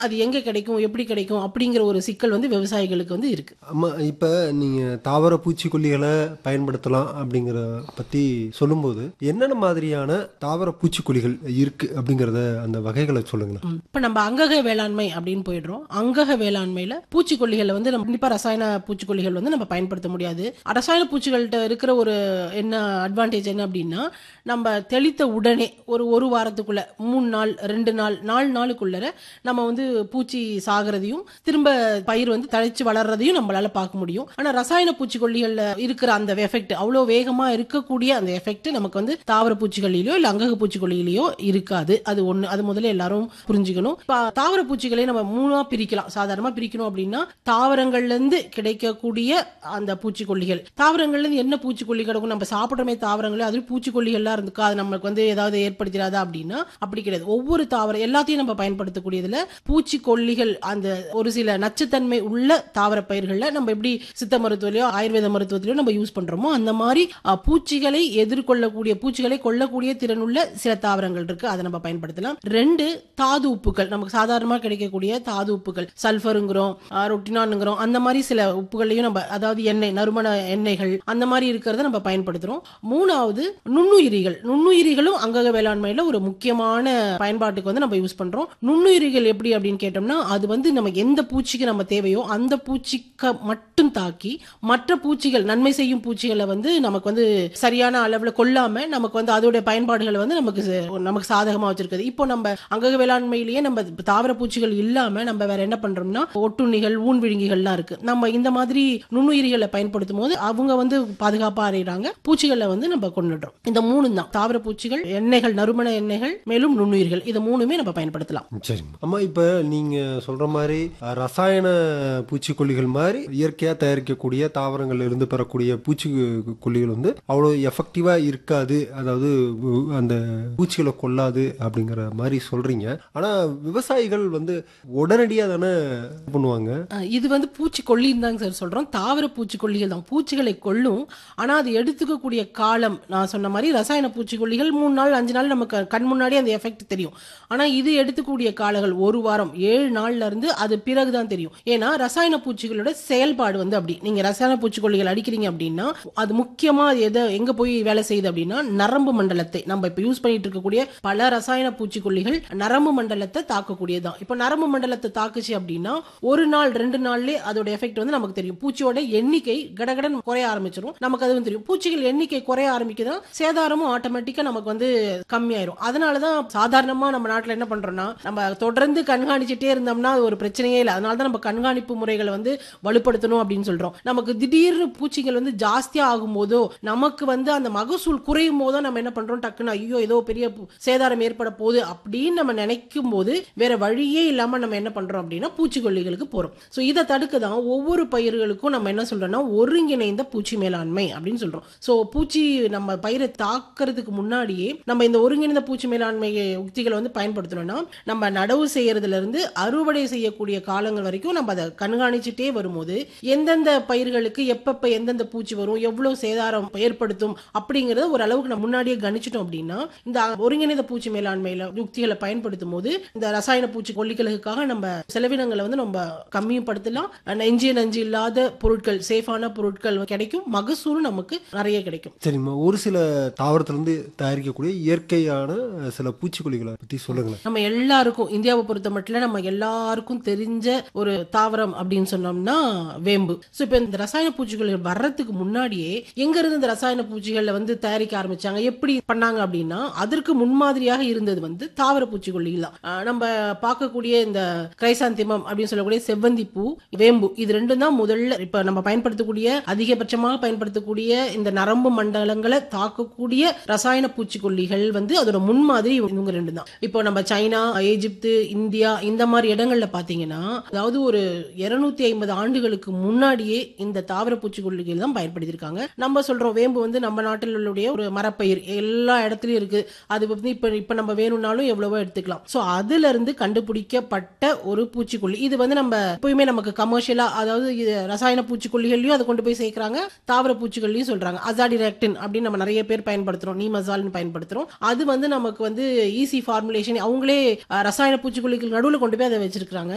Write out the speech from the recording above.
அது எங்க கிடைக்கும் எப்படி கிடைக்கும் அப்படிங்கிற ஒரு சிக்கல் வந்து விவசாயிகளுக்கு வந்து இருக்கு ஆமா இப்போ நீங்க தாவர பூச்சிக்கொல்லிகளை பயன்படுத்தலாம் அப்படிங்கிற பத்தி சொல்லும்போது என்னென்ன மாதிரியான தாவர பூச்சிக்கொல்லிகள் இருக்கு அப்படிங்கறத அந்த வகைகளை சொல்லுங்களேன் ம். இப்ப நம்ம அங்கக வேளாண்மை அப்படின்னு போயிடுறோம் அங்கக வேளாண்மையில பூச்சிக்கொல்லிகளை வந்து நம்ம கண்டிப்பா ரசாயன பூச்சிக்கொல்லிகள் வந்து நம்ம பயன்படுத்த முடியாது ரசாயன பூச்சிகள்கிட்ட இருக்கிற ஒரு என்ன அட்வான்டேஜ் என்ன அப்படின்னா நம்ம தெளித்த உடனே ஒரு ஒரு வாரத்துக்குள்ள மூணு நாள் ரெண்டு நாள் நாலு நாளுக்குள்ள நம்ம வந்து பூச்சி சாகிறதையும் திரும்ப பயிர் வந்து தழைச்சு வளர்றதையும் நம்மளால பார்க்க முடியும் ஆனா ரசாயன பூச்சிக்கொல்லிகள்ல இருக்கிற அந்த எஃபெக்ட் அவ்வளவு வேகமா இருக்கக்கூடிய அந்த எஃபெக்ட் நமக்கு வந்து தாவர பூச்சிகளிலேயோ இல்ல அங்கக பூச்சிக்கொல்லியிலேயோ இருக்காது அது ஒண்ணு அது முதல்ல எல்லாரும் புரிஞ்சுக்கணும் இப்ப தாவர பூச்சிகளை நம்ம மூணா பிரிக்கலாம் சாதாரணமா பிரிக்கணும் அப்படின்னா தாவரங்கள்ல இருந்து கிடைக்கக்கூடிய அந்த பூச்சிக்கொல்லிகள் தாவரங்கள்ல இருந்து என்ன பூச்சிக்கொல்லி கிடைக்கும் நம்ம சாப்பிடுறமே தாவரங்களே அது பூச்சிக்கொல்லிகள்லாம் இருந்துக்கா அது நமக்கு வந்து ஏதாவது ஏற்படுத்திடாதா அப்படின்னா அப்படி கிடையாது ஒவ்வொரு தாவரம் எல்லாத்தையும் நம்ம பயன்படுத்தக்கூடியதுல பூச்சிக்கொல்லிகள் அந்த ஒரு சில நச்சுத்தன்மை உள்ள தாவர பயிர்கள்ல நம்ம எப்படி சித்த மருத்துவத்திலயோ ஆயுர்வேத மருத்துவத்திலயோ நம்ம யூஸ் பண்றோமோ அந்த மாதிரி அஹ், பூச்சிகளை எதிர்கொள்ளக்கூடிய பூச்சிகளை கொல்லக்கூடிய திறனுள்ள சில தாவரங்கள் இருக்கு அதை நம்ம பயன்படுத்தலாம் ரெண்டு தாது உப்புகள் நமக்கு சாதாரணமா கிடைக்கக்கூடிய தாது உப்புகள் சல்ஃபருங்கிறோம் ரொட்டினானுங்கிறோம் அந்த மாதிரி சில உப்புகளையும் நம்ம அதாவது எண்ணெய் நறுமண எண்ணெய்கள் அந்த மாதிரி இருக்கிறத நம்ம பயன்படுத்துறோம் மூணாவது நுண்ணுயிரிகள் நுண்ணுயிரிகளும் அங்கக வேளாண்மையில ஒரு முக்கியமான பயன்பாட்டுக்கு வந்து நம்ம யூஸ் பண்றோம் நுண்ணுயிரிகள் எப்படி அப்படின்னு கேட்டோம்னா அது வந்து நம்ம எந்த பூச்சிக்கு நம்ம தேவையோ அந்த பூச்சிக்க மட்டும் தாக்கி மற்ற பூச்சிகள் நன்மை செய்யும் பூச்சிகளை வந்து நமக்கு வந்து சரியான அளவுல கொல்லாம நமக்கு வந்து அதோட பயன்பாடுகளை வந்து நமக்கு ச- நமக்கு சாதகமா வச்சிருக்குது இப்போ நம்ம அங்கக வேளாண்மையிலேயே நம்ம தாவர பூச்சிகள் இல்லாம நம்ம வேற என்ன பண்றோம்னா ஒட்டுண்ணிகள் ஊன் விழுங்கிகள்லாம் இருக்கு நம்ம இந்த மாதிரி நுண்ணுயிரிகளை பயன்படுத்தும் போது அவங்க வந்து பாதுகாப்பா அறையிறாங்க பூச்சிகளை வந்து நம்ம கொண்டுடுறோம் இந்த மூணு தான் தாவர பூச்சிகள் எண்ணெய்கள் நறுமண எண்ணெய்கள் மேலும் நுண்ணுயிர்கள் இது மூணுமே நம்ம பயன்படுத்தலாம் சரிங்க அம்மா இப்போ நீங்க சொல்ற மாதிரி அஹ், ரசாயன பூச்சிக்கொல்லிகள் மாதிரி இயற்கையா தயாரிக்கக்கூடிய தாவரங்கள்ல இருந்து பெறக்கூடிய பூச்சிக்கொல்லிகள் வந்து அவ்வளோ எஃபெக்டிவா இருக்காது அதாவது உ- அந்த பூச்சிகளை கொல்லாது அப்படிங்கிற மாதிரி சொல்றீங்க ஆனா விவசாயிகள் வந்து உடனடியா தானே பண்ணுவாங்க அஹ் இது வந்து பூச்சிக்கொல்லின்னு தாங்க சார் சொல்றோம் தாவர பூச்சிக்கொல்லிகள் தான் பூச்சிகளை கொல்லும் ஆனா அது எடுத்துக்கக்கூடிய காலம் நான் சொன்ன மாதிரி ரசாயன பூச்சிக்கொல்லிகள் மூணு நாள் அஞ்சு நாள் நமக்கு கண் முன்னாடி அந்த எஃபெக்ட் தெரியும் ஆனா இது எடுத்துக்கூடிய காலங்கள் ஒரு வாரம் ஏழு நாள்ல இருந்து அது பிறகுதான் தெரியும் ஏன்னா ரசாயன பூச்சிகளோட செயல்பாடு வந்து அப்படி நீங்க ரசாயன பூச்சிக்கொல்லிகள் அடிக்கிறீங்க அப்படின்னா அது முக்கியமா அது எதை எங்க போய் வேலை செய்யுது அப்படின்னா நரம்பு மண்டலத்தை நம்ம இப்ப யூஸ் பண்ணிட்டு இருக்கக்கூடிய பல ரசாயன பூச்சிக்கொல்லிகள் நரம்பு மண்டலத்தை தாக்கக்கூடியதுதான் இப்போ நரம்பு மண்டலத்தை தாக்குச்சு அப்படின்னா ஒரு நாள் ரெண்டு நாள்லயே அதோட எஃபெக்ட் வந்து நமக்கு தெரியும் பூச்சியோட எண்ணிக்கை கடகடன் குறைய ஆரம்பிச்சிடும் நமக்கு அது வந்து தெரியும் பூச்சிகள் எண்ணிக்கை குறைய ஆரம்பிக்குதா சேதாரமும் ஆட்டோமேட்டிக்கா நமக்கு வந்து கம்மியாயிரும் அதனாலதான் சாதாரணமா நம்ம நாட்டுல என்ன பண்றோம்னா நம்ம தொடர்ந்து கண்காணிச்சுட்டே இருந்தோம்னா அது ஒரு பிரச்சனையே இல்லை அதனால தான் நம்ம கண்காணிப்பு முறைகளை வந்து வலுப்படுத்தணும் அப்படின்னு சொல்றோம் நமக்கு திடீர்னு பூச்சிகள் வந்து ஜாஸ்தியா ஆகும் போதோ நமக்கு வந்து அந்த மகசூல் குறையும் போதோ நம்ம என்ன பண்றோம் டக்குன்னு ஐயோ ஏதோ பெரிய பு- சேதாரம் ஏற்பட போகுது அப்படின்னு நம்ம நினைக்கும் போது வேற வழியே இல்லாம நம்ம என்ன பண்றோம் அப்படின்னா பூச்சிக்கொல்லிகளுக்கு போறோம் ஸோ இதை தடுக்க தான் ஒவ்வொரு பயிர்களுக்கும் நம்ம என்ன சொல்றோம்னா ஒருங்கிணைந்த பூச்சி மேலாண்மை அப்படின்னு சொல்றோம் ஸோ பூச்சி நம்ம பயிரை தாக்குறதுக்கு முன்னாடியே நம்ம இந்த ஒருங்கிணைந்த பூச்சி மேலாண்மை உத்திகளை வந்து பயன்படுத்தணும்னா நம்ம நடவு செய்யறதுல இருந்து அறுவடை செய்யக்கூடிய காலங்கள் வரைக்கும் நம்ம அதை கண்காணிச்சுட்டே வரும்போது எந்தெந்த பயிர்களுக்கு எப்பப்ப எந்தெந்த பூச்சி வரும் எவ்வளவு சேதாரம் ஏற்படுத்தும் அப்படிங்கறத ஒரு அளவுக்கு நம்ம முன்னாடியே கணிச்சிட்டோம் அப்படின்னா இந்த ஒருங்கிணைந்த பூச்சி மேலாண்மையில யுக்திகளை பயன்படுத்தும் போது இந்த ரசாயன பூச்சி கொல்லிகளுக்காக நம்ம செலவினங்களை வந்து நம்ம கம்மியும் படுத்தலாம் நெஞ்சு நஞ்சு இல்லாத பொருட்கள் சேஃபான பொருட்கள் கிடைக்கும் மகசூலும் நமக்கு நிறைய கிடைக்கும் சரிம்மா ஒரு சில தாவரத்திலிருந்து தயாரிக்கக்கூடிய இயற்கையான சில பூச்சிக்கொல்லிகளை பத்தி சொல்லுங்களேன் நம்ம எல்லாருக்கும் இந்தியாவை பொறுத்த மட்டும் நம்ம எல்லாருக்கும் தெரிஞ்ச ஒரு தாவரம் அப்படின்னு சொன்னோம்னா வேம்பு ஸோ இப்போ இந்த ரசாயன பூச்சிகள் வர்றதுக்கு முன்னாடியே எங்க இருந்து இந்த ரசாயன பூச்சிகளை வந்து தயாரிக்க ஆரம்பிச்சாங்க எப்படி பண்ணாங்க அப்படின்னா அதற்கு முன்மாதிரியாக இருந்தது வந்து தாவர பூச்சிக்கொல்லிகள் தான் ஆஹ் நம்ம பார்க்கக்கூடிய இந்த கிரைசாந்திமம் அப்படின்னு சொல்லக்கூடிய செவ்வந்தி பூ வேம்பு இது ரெண்டும் தான் முதல்ல இப்ப நம்ம பயன்படுத்தக்கூடிய அதிகபட்சமாக பயன்படுத்தக்கூடிய இந்த நரம்பு மண்டலங்களை தாக்கக்கூடிய ரசாயன பூச்சிக்கொல்லிகள் வந்து அதோட முன்மாதிரி இவங்க ரெண்டு தான் இப்போ நம்ம சைனா எகிப்து இந்தியா இந்த மாதிரி இடங்கள்ல பாத்தீங்கன்னா அதாவது ஒரு 250 ஐம்பது ஆண்டுகளுக்கு முன்னாடியே இந்த தாவர பூச்சிக்கொல்லிகள் தான் பயன்படுத்தியிருக்காங்க நம்ம சொல்றோம் வேம்பு வந்து நம்ம நாட்டில் உள்ள ஒரு மரப்பயிர் எல்லா இடத்துலயும் இருக்கு அது வந்து இப்ப இப்ப நம்ம வேணும்னாலும் எவ்வளவோ எடுத்துக்கலாம் சோ அதுல இருந்து கண்டுபிடிக்கப்பட்ட ஒரு பூச்சிக்கொல்லி இது வந்து நம்ம எப்பயுமே நமக்கு கமர்ஷியலா அதாவது இது ரசாயன பூச்சிக்கொல்லிகளையும் அதை கொண்டு போய் சேர்க்கறாங்க தாவர பூச்சிகள்லையும் சொல்றாங்க அசாடிரெக்டின் அப்படின்னு நம்ம நிறைய பேர் பயன்படுத்துறோம் நீமசால்னு பயன்படுத்துறோம் அது வந்து நமக்கு வந்து ஈஸி ஃபார்முலேஷன் அவங்களே அஹ், ரசாயன பூச்சிக்கொல்லிகள் நடுவுல கொண்டு போய் அதை வச்சிருக்காங்க